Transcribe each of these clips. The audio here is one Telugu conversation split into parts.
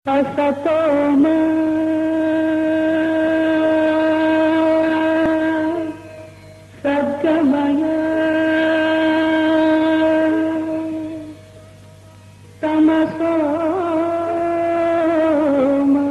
असतो मा सद्गमय तमसो मा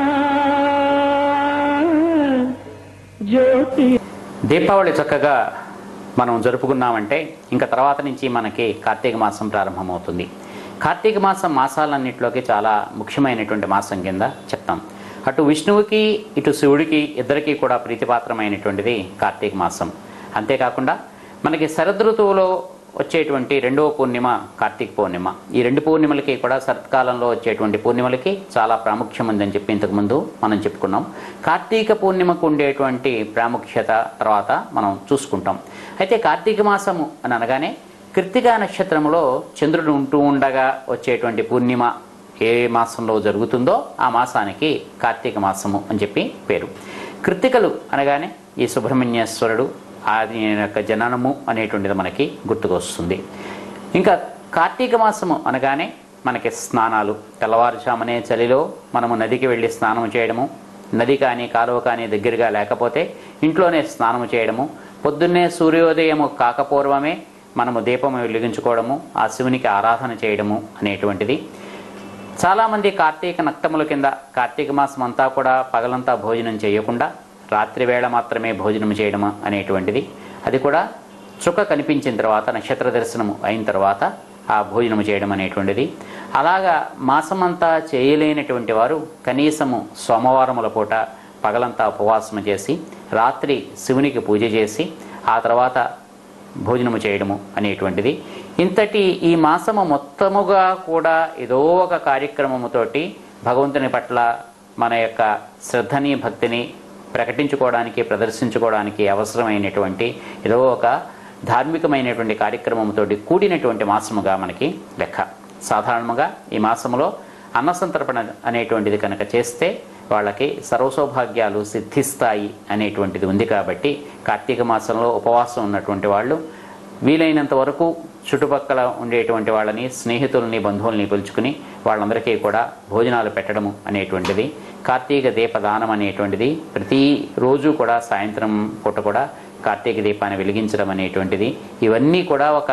ज्योति దీపావళి చక్కగా మనం జరుపుకున్నామంటే ఇంకా తర్వాత నుంచి మనకి కార్తీక మాసం ప్రారంభమవుతుంది కార్తీక మాసం మాసాలన్నింటిలోకి చాలా ముఖ్యమైనటువంటి మాసం కింద చెప్తాం అటు విష్ణువుకి ఇటు శివుడికి ఇద్దరికీ కూడా ప్రీతిపాత్రమైనటువంటిది కార్తీక మాసం అంతేకాకుండా మనకి శరదృతువులో వచ్చేటువంటి రెండవ పూర్ణిమ కార్తీక పూర్ణిమ ఈ రెండు పూర్ణిమలకి కూడా శరత్కాలంలో వచ్చేటువంటి పూర్ణిమలకి చాలా ప్రాముఖ్యం ఉందని చెప్పి ఇంతకుముందు మనం చెప్పుకున్నాం కార్తీక పూర్ణిమకు ఉండేటువంటి ప్రాముఖ్యత తర్వాత మనం చూసుకుంటాం అయితే కార్తీక మాసము అని అనగానే కృత్తికా నక్షత్రములో చంద్రుడు ఉంటూ ఉండగా వచ్చేటువంటి పూర్ణిమ ఏ మాసంలో జరుగుతుందో ఆ మాసానికి కార్తీక మాసము అని చెప్పి పేరు కృత్తికలు అనగానే ఈ సుబ్రహ్మణ్యేశ్వరుడు ఆయన యొక్క జననము అనేటువంటిది మనకి గుర్తుకొస్తుంది ఇంకా కార్తీక మాసము అనగానే మనకి స్నానాలు తెల్లవారుజామునే చలిలో మనము నదికి వెళ్ళి స్నానం చేయడము నది కానీ కాలువ కానీ దగ్గరగా లేకపోతే ఇంట్లోనే స్నానం చేయడము పొద్దున్నే సూర్యోదయము కాకపూర్వమే మనము దీపం వెలిగించుకోవడము ఆ శివునికి ఆరాధన చేయడము అనేటువంటిది చాలామంది కార్తీక నక్తముల కింద కార్తీక మాసం అంతా కూడా పగలంతా భోజనం చేయకుండా రాత్రి వేళ మాత్రమే భోజనం చేయడం అనేటువంటిది అది కూడా చుక్క కనిపించిన తర్వాత నక్షత్ర దర్శనము అయిన తర్వాత ఆ భోజనం చేయడం అనేటువంటిది అలాగా మాసమంతా చేయలేనటువంటి వారు కనీసము సోమవారముల పూట పగలంతా ఉపవాసము చేసి రాత్రి శివునికి పూజ చేసి ఆ తర్వాత భోజనము చేయడము అనేటువంటిది ఇంతటి ఈ మాసము మొత్తముగా కూడా ఏదో ఒక కార్యక్రమముతోటి భగవంతుని పట్ల మన యొక్క శ్రద్ధని భక్తిని ప్రకటించుకోవడానికి ప్రదర్శించుకోవడానికి అవసరమైనటువంటి ఏదో ఒక ధార్మికమైనటువంటి కార్యక్రమంతోటి కూడినటువంటి మాసముగా మనకి లెక్క సాధారణంగా ఈ మాసములో అన్నసంతర్పణ అనేటువంటిది కనుక చేస్తే వాళ్ళకి సర్వసౌభాగ్యాలు సిద్ధిస్తాయి అనేటువంటిది ఉంది కాబట్టి కార్తీక మాసంలో ఉపవాసం ఉన్నటువంటి వాళ్ళు వీలైనంత వరకు చుట్టుపక్కల ఉండేటువంటి వాళ్ళని స్నేహితుల్ని బంధువుల్ని పిలుచుకుని వాళ్ళందరికీ కూడా భోజనాలు పెట్టడము అనేటువంటిది కార్తీక దీపదానం అనేటువంటిది ప్రతిరోజు కూడా సాయంత్రం పూట కూడా కార్తీక దీపాన్ని వెలిగించడం అనేటువంటిది ఇవన్నీ కూడా ఒక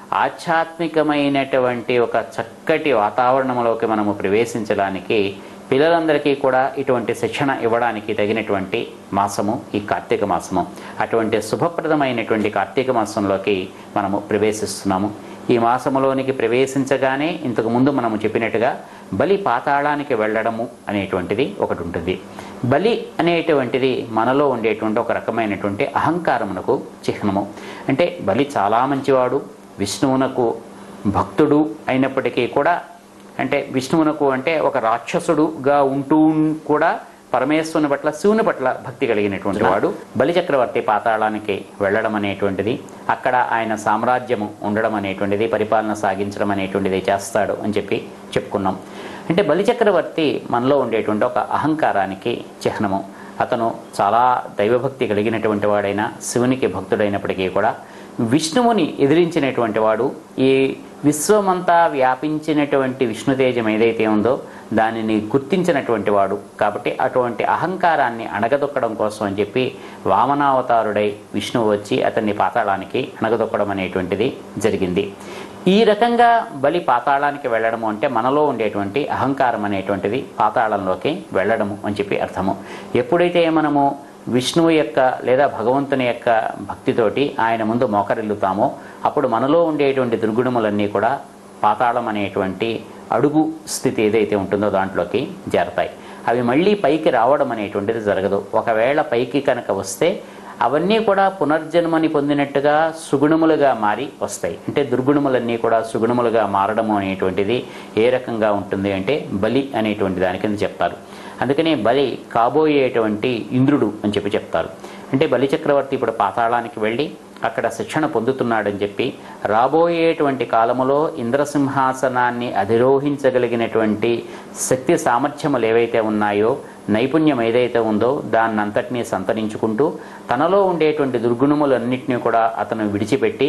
ఆధ్యాత్మికమైనటువంటి ఒక చక్కటి వాతావరణంలోకి మనము ప్రవేశించడానికి పిల్లలందరికీ కూడా ఇటువంటి శిక్షణ ఇవ్వడానికి తగినటువంటి మాసము ఈ కార్తీక మాసము అటువంటి శుభప్రదమైనటువంటి కార్తీక మాసంలోకి మనము ప్రవేశిస్తున్నాము ఈ మాసములోనికి ప్రవేశించగానే ఇంతకు ముందు మనము చెప్పినట్టుగా బలి పాతాళానికి వెళ్ళడము అనేటువంటిది ఒకటి ఉంటుంది బలి అనేటువంటిది మనలో ఉండేటువంటి ఒక రకమైనటువంటి అహంకారమునకు చిహ్నము అంటే బలి చాలా మంచివాడు విష్ణువునకు భక్తుడు అయినప్పటికీ కూడా అంటే విష్ణువునకు అంటే ఒక రాక్షసుడుగా ఉంటూ కూడా పరమేశ్వరుని పట్ల శివుని పట్ల భక్తి కలిగినటువంటి వాడు బలిచక్రవర్తి పాతాళానికి వెళ్ళడం అనేటువంటిది అక్కడ ఆయన సామ్రాజ్యము ఉండడం అనేటువంటిది పరిపాలన సాగించడం అనేటువంటిది చేస్తాడు అని చెప్పి చెప్పుకున్నాం అంటే బలిచక్రవర్తి మనలో ఉండేటువంటి ఒక అహంకారానికి చిహ్నము అతను చాలా దైవభక్తి కలిగినటువంటి వాడైన శివునికి భక్తుడైనప్పటికీ కూడా విష్ణువుని ఎదిరించినటువంటి వాడు ఈ విశ్వమంతా వ్యాపించినటువంటి విష్ణుతేజం ఏదైతే ఉందో దానిని గుర్తించినటువంటి వాడు కాబట్టి అటువంటి అహంకారాన్ని అణగదొక్కడం కోసం అని చెప్పి వామనావతారుడై విష్ణువు వచ్చి అతన్ని పాతాళానికి అణగదొక్కడం అనేటువంటిది జరిగింది ఈ రకంగా బలి పాతాళానికి వెళ్ళడము అంటే మనలో ఉండేటువంటి అహంకారం అనేటువంటిది పాతాళంలోకి వెళ్ళడము అని చెప్పి అర్థము ఎప్పుడైతే మనము విష్ణువు యొక్క లేదా భగవంతుని యొక్క భక్తితోటి ఆయన ముందు మోకరిల్లుతామో అప్పుడు మనలో ఉండేటువంటి దుర్గుణములన్నీ కూడా పాతాళం అనేటువంటి అడుగు స్థితి ఏదైతే ఉంటుందో దాంట్లోకి చేరతాయి అవి మళ్ళీ పైకి రావడం అనేటువంటిది జరగదు ఒకవేళ పైకి కనుక వస్తే అవన్నీ కూడా పునర్జన్మని పొందినట్టుగా సుగుణములుగా మారి వస్తాయి అంటే దుర్గుణములన్నీ కూడా సుగుణములుగా మారడము అనేటువంటిది ఏ రకంగా ఉంటుంది అంటే బలి అనేటువంటి దాని కింద చెప్తారు అందుకనే బలి కాబోయేటువంటి ఇంద్రుడు అని చెప్పి చెప్తారు అంటే బలి చక్రవర్తి ఇప్పుడు పాతాళానికి వెళ్ళి అక్కడ శిక్షణ పొందుతున్నాడని చెప్పి రాబోయేటువంటి కాలములో ఇంద్రసింహాసనాన్ని అధిరోహించగలిగినటువంటి శక్తి సామర్థ్యములు ఏవైతే ఉన్నాయో నైపుణ్యం ఏదైతే ఉందో దాన్నంతటినీ సంతరించుకుంటూ తనలో ఉండేటువంటి దుర్గుణములన్నింటినీ కూడా అతను విడిచిపెట్టి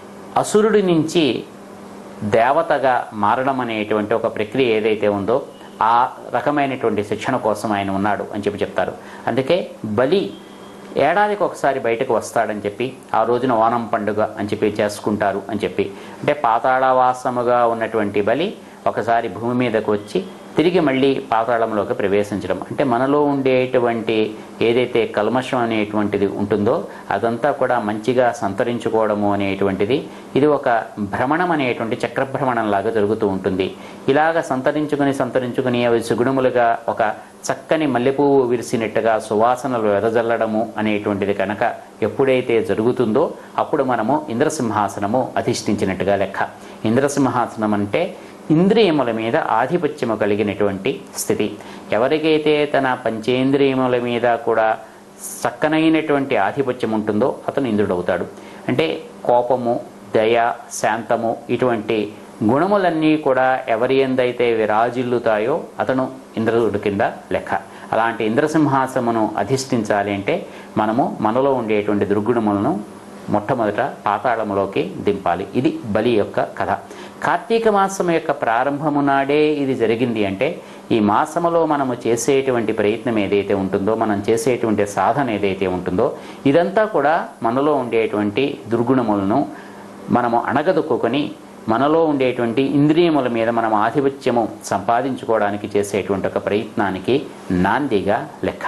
అసురుడి నుంచి దేవతగా మారడం అనేటువంటి ఒక ప్రక్రియ ఏదైతే ఉందో ఆ రకమైనటువంటి శిక్షణ కోసం ఆయన ఉన్నాడు అని చెప్పి చెప్తారు అందుకే బలి ఏడాదికి ఒకసారి బయటకు వస్తాడని చెప్పి ఆ రోజున ఓనం పండుగ అని చెప్పి చేసుకుంటారు అని చెప్పి అంటే పాతాళవాసముగా ఉన్నటువంటి బలి ఒకసారి భూమి మీదకు వచ్చి తిరిగి మళ్ళీ పాతాళంలోకి ప్రవేశించడం అంటే మనలో ఉండేటువంటి ఏదైతే కల్మషం అనేటువంటిది ఉంటుందో అదంతా కూడా మంచిగా సంతరించుకోవడము అనేటువంటిది ఇది ఒక భ్రమణం అనేటువంటి చక్రభ్రమణం లాగా జరుగుతూ ఉంటుంది ఇలాగ సంతరించుకుని సంతరించుకుని అవి సుగుణములుగా ఒక చక్కని మల్లెపువ్వు విరిసినట్టుగా సువాసనలు వెదజల్లడము అనేటువంటిది కనుక ఎప్పుడైతే జరుగుతుందో అప్పుడు మనము ఇంద్రసింహాసనము అధిష్ఠించినట్టుగా లెక్క ఇంద్రసింహాసనం అంటే ఇంద్రియముల మీద ఆధిపత్యము కలిగినటువంటి స్థితి ఎవరికైతే తన పంచేంద్రియముల మీద కూడా చక్కనైనటువంటి ఆధిపత్యం ఉంటుందో అతను ఇంద్రుడవుతాడు అంటే కోపము దయ శాంతము ఇటువంటి గుణములన్నీ కూడా ఎవరి ఎందైతే విరాజిల్లుతాయో అతను ఇంద్రుడి కింద లెక్క అలాంటి ఇంద్రసింహాసమును అధిష్ఠించాలి అంటే మనము మనలో ఉండేటువంటి దుర్గుణములను మొట్టమొదట పాతాళములోకి దింపాలి ఇది బలి యొక్క కథ కార్తీక మాసం యొక్క ప్రారంభము నాడే ఇది జరిగింది అంటే ఈ మాసములో మనము చేసేటువంటి ప్రయత్నం ఏదైతే ఉంటుందో మనం చేసేటువంటి సాధన ఏదైతే ఉంటుందో ఇదంతా కూడా మనలో ఉండేటువంటి దుర్గుణములను మనము అణగదొక్కుని మనలో ఉండేటువంటి ఇంద్రియముల మీద మనం ఆధిపత్యము సంపాదించుకోవడానికి చేసేటువంటి ఒక ప్రయత్నానికి నాందిగా లెక్క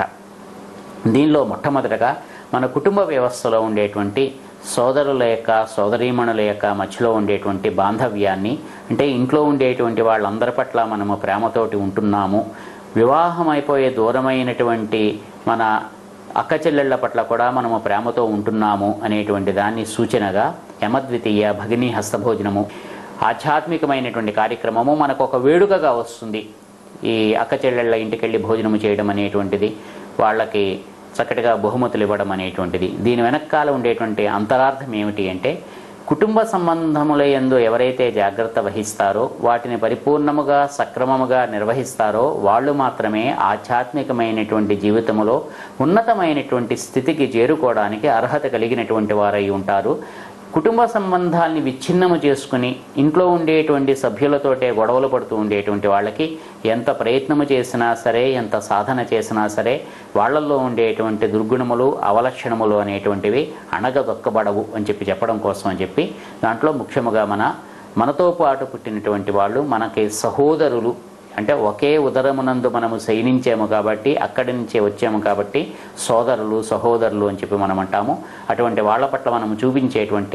దీనిలో మొట్టమొదటగా మన కుటుంబ వ్యవస్థలో ఉండేటువంటి సోదరుల యొక్క సోదరీమణుల యొక్క మధ్యలో ఉండేటువంటి బాంధవ్యాన్ని అంటే ఇంట్లో ఉండేటువంటి వాళ్ళందరి పట్ల మనము ప్రేమతోటి ఉంటున్నాము వివాహం అయిపోయే దూరమైనటువంటి మన అక్క చెల్లెళ్ల పట్ల కూడా మనము ప్రేమతో ఉంటున్నాము అనేటువంటి దాన్ని సూచనగా యమద్వితీయ భగిని హస్తభోజనము ఆధ్యాత్మికమైనటువంటి కార్యక్రమము మనకు ఒక వేడుకగా వస్తుంది ఈ అక్క చెల్లెళ్ళ ఇంటికెళ్ళి భోజనము చేయడం అనేటువంటిది వాళ్ళకి చక్కటిగా బహుమతులు ఇవ్వడం అనేటువంటిది దీని వెనకాల ఉండేటువంటి అంతరార్థం ఏమిటి అంటే కుటుంబ సంబంధముల యందు ఎవరైతే జాగ్రత్త వహిస్తారో వాటిని పరిపూర్ణముగా సక్రమముగా నిర్వహిస్తారో వాళ్ళు మాత్రమే ఆధ్యాత్మికమైనటువంటి జీవితములో ఉన్నతమైనటువంటి స్థితికి చేరుకోవడానికి అర్హత కలిగినటువంటి వారై ఉంటారు కుటుంబ సంబంధాల్ని విచ్ఛిన్నము చేసుకుని ఇంట్లో ఉండేటువంటి సభ్యులతోటే గొడవలు పడుతూ ఉండేటువంటి వాళ్ళకి ఎంత ప్రయత్నము చేసినా సరే ఎంత సాధన చేసినా సరే వాళ్ళల్లో ఉండేటువంటి దుర్గుణములు అవలక్షణములు అనేటువంటివి అణగదొక్కబడవు అని చెప్పి చెప్పడం కోసం అని చెప్పి దాంట్లో ముఖ్యముగా మన మనతో పాటు పుట్టినటువంటి వాళ్ళు మనకి సహోదరులు అంటే ఒకే ఉదరమునందు మనము శయనించాము కాబట్టి అక్కడి నుంచే వచ్చాము కాబట్టి సోదరులు సహోదరులు అని చెప్పి మనం అంటాము అటువంటి వాళ్ళ పట్ల మనము చూపించేటువంటి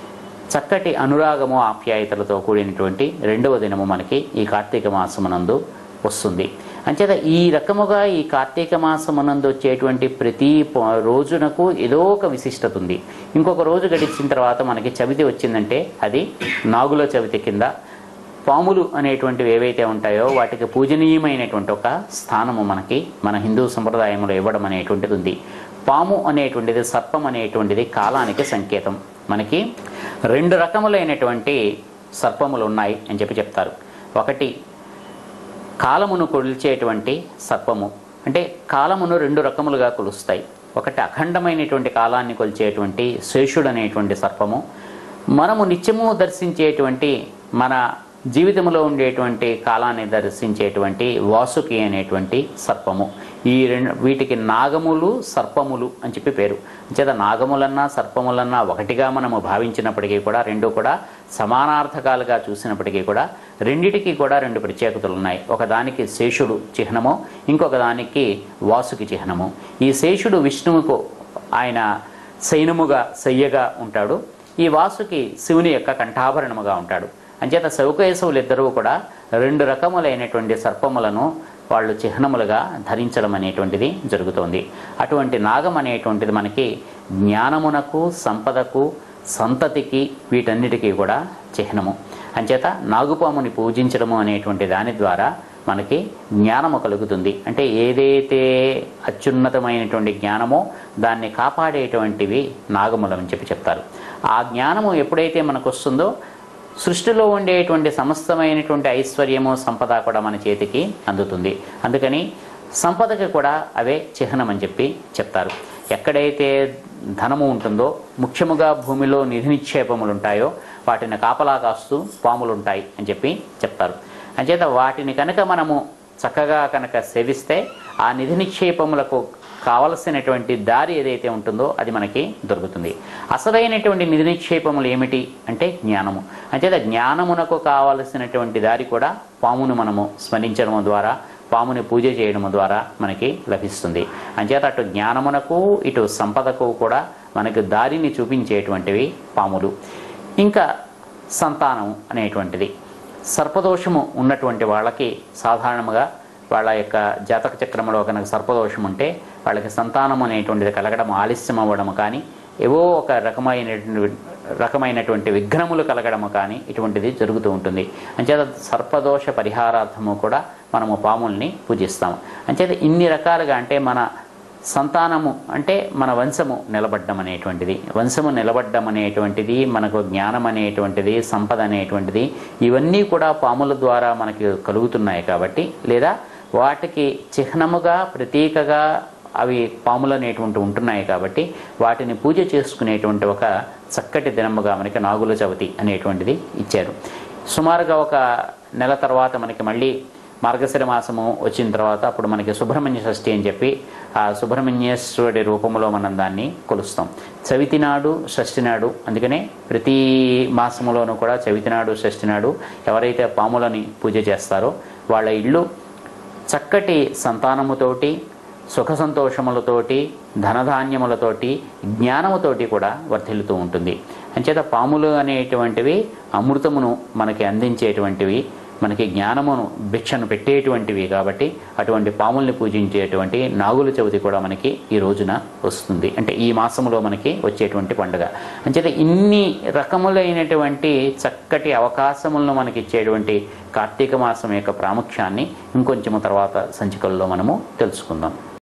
చక్కటి అనురాగము ఆప్యాయతలతో కూడినటువంటి రెండవ దినము మనకి ఈ కార్తీక మాసమునందు వస్తుంది అంచేత ఈ రకముగా ఈ కార్తీక మాసమునందు వచ్చేటువంటి ప్రతి ప- రోజునకు ఏదో ఒక విశిష్టత ఉంది ఇంకొక రోజు గడిచిన తర్వాత మనకి చవితి వచ్చిందంటే అది నాగుల చవితి కింద పాములు అనేటువంటివి ఏవైతే ఉంటాయో వాటికి పూజనీయమైనటువంటి ఒక స్థానము మనకి మన హిందూ సంప్రదాయంలో ఇవ్వడం అనేటువంటిది ఉంది పాము అనేటువంటిది సర్పం అనేటువంటిది కాలానికి సంకేతం మనకి రెండు రకములైనటువంటి సర్పములు ఉన్నాయి అని చెప్పి చెప్తారు ఒకటి కాలమును కొలిచేటువంటి సర్పము అంటే కాలమును రెండు రకములుగా కొలుస్తాయి ఒకటి అఖండమైనటువంటి కాలాన్ని కొలిచేటువంటి శేషుడు అనేటువంటి సర్పము మనము నిత్యము దర్శించేటువంటి మన జీవితంలో ఉండేటువంటి కాలాన్ని దర్శించేటువంటి వాసుకి అనేటువంటి సర్పము ఈ రెండు వీటికి నాగములు సర్పములు అని చెప్పి పేరు చేత నాగములన్నా సర్పములన్నా ఒకటిగా మనము భావించినప్పటికీ కూడా రెండు కూడా సమానార్థకాలుగా చూసినప్పటికీ కూడా రెండిటికి కూడా రెండు ప్రత్యేకతలు ఉన్నాయి ఒకదానికి శేషుడు చిహ్నము ఇంకొక దానికి వాసుకి చిహ్నము ఈ శేషుడు విష్ణువుకు ఆయన శయనముగా శయ్యగా ఉంటాడు ఈ వాసుకి శివుని యొక్క కంఠాభరణముగా ఉంటాడు అంచేత శౌకేశవులు ఇద్దరూ కూడా రెండు రకములైనటువంటి సర్పములను వాళ్ళు చిహ్నములుగా ధరించడం అనేటువంటిది జరుగుతోంది అటువంటి నాగం అనేటువంటిది మనకి జ్ఞానమునకు సంపదకు సంతతికి వీటన్నిటికీ కూడా చిహ్నము అంచేత నాగుపాముని పూజించడము అనేటువంటి దాని ద్వారా మనకి జ్ఞానము కలుగుతుంది అంటే ఏదైతే అత్యున్నతమైనటువంటి జ్ఞానమో దాన్ని కాపాడేటువంటివి నాగములని చెప్పి చెప్తారు ఆ జ్ఞానము ఎప్పుడైతే మనకు వస్తుందో సృష్టిలో ఉండేటువంటి సమస్తమైనటువంటి ఐశ్వర్యము సంపద కూడా మన చేతికి అందుతుంది అందుకని సంపదకి కూడా అవే చిహ్నం అని చెప్పి చెప్తారు ఎక్కడైతే ధనము ఉంటుందో ముఖ్యముగా భూమిలో నిధి నిక్షేపములు ఉంటాయో వాటిని కాపలా కాస్తూ పాములు ఉంటాయి అని చెప్పి చెప్తారు అంచేత వాటిని కనుక మనము చక్కగా కనుక సేవిస్తే ఆ నిధి నిక్షేపములకు కావలసినటువంటి దారి ఏదైతే ఉంటుందో అది మనకి దొరుకుతుంది అసలైనటువంటి నిధి నిక్షేపములు ఏమిటి అంటే జ్ఞానము అంచేత జ్ఞానమునకు కావలసినటువంటి దారి కూడా పామును మనము స్మరించడం ద్వారా పాముని పూజ చేయడం ద్వారా మనకి లభిస్తుంది అంచేత అటు జ్ఞానమునకు ఇటు సంపదకు కూడా మనకు దారిని చూపించేటువంటివి పాములు ఇంకా సంతానం అనేటువంటిది సర్పదోషము ఉన్నటువంటి వాళ్ళకి సాధారణంగా వాళ్ళ యొక్క జాతక చక్రంలో కనుక సర్పదోషం ఉంటే వాళ్ళకి సంతానం అనేటువంటిది కలగడం ఆలస్యం అవ్వడం కానీ ఏవో ఒక రకమైనటువంటి రకమైనటువంటి విఘ్నములు కలగడము కానీ ఇటువంటిది జరుగుతూ ఉంటుంది అంచేత సర్పదోష పరిహారార్థము కూడా మనము పాముల్ని పూజిస్తాము అంచేత ఇన్ని రకాలుగా అంటే మన సంతానము అంటే మన వంశము నిలబడ్డం అనేటువంటిది వంశము నిలబడ్డం అనేటువంటిది మనకు జ్ఞానం అనేటువంటిది సంపద అనేటువంటిది ఇవన్నీ కూడా పాముల ద్వారా మనకి కలుగుతున్నాయి కాబట్టి లేదా వాటికి చిహ్నముగా ప్రతీకగా అవి పాములు అనేటువంటి ఉంటున్నాయి కాబట్టి వాటిని పూజ చేసుకునేటువంటి ఒక చక్కటి దినముగా మనకి నాగుల చవితి అనేటువంటిది ఇచ్చారు సుమారుగా ఒక నెల తర్వాత మనకి మళ్ళీ మార్గశిర మాసము వచ్చిన తర్వాత అప్పుడు మనకి సుబ్రహ్మణ్య షష్ఠి అని చెప్పి ఆ సుబ్రహ్మణ్యేశ్వరుడి రూపంలో మనం దాన్ని కొలుస్తాం చవితి నాడు షష్ఠి నాడు అందుకనే ప్రతి మాసములోనూ కూడా చవితి నాడు షష్ఠి నాడు ఎవరైతే పాములని పూజ చేస్తారో వాళ్ళ ఇళ్ళు చక్కటి సంతానముతోటి సుఖ సంతోషములతోటి ధనధాన్యములతోటి జ్ఞానముతోటి కూడా వర్ధిల్లుతూ ఉంటుంది అంచేత పాములు అనేటువంటివి అమృతమును మనకి అందించేటువంటివి మనకి జ్ఞానమును భిక్షను పెట్టేటువంటివి కాబట్టి అటువంటి పాముల్ని పూజించేటువంటి నాగుల చవితి కూడా మనకి ఈ రోజున వస్తుంది అంటే ఈ మాసములో మనకి వచ్చేటువంటి పండుగ అంచేత ఇన్ని రకములైనటువంటి చక్కటి అవకాశములను మనకి ఇచ్చేటువంటి కార్తీక మాసం యొక్క ప్రాముఖ్యాన్ని ఇంకొంచెము తర్వాత సంచికల్లో మనము తెలుసుకుందాం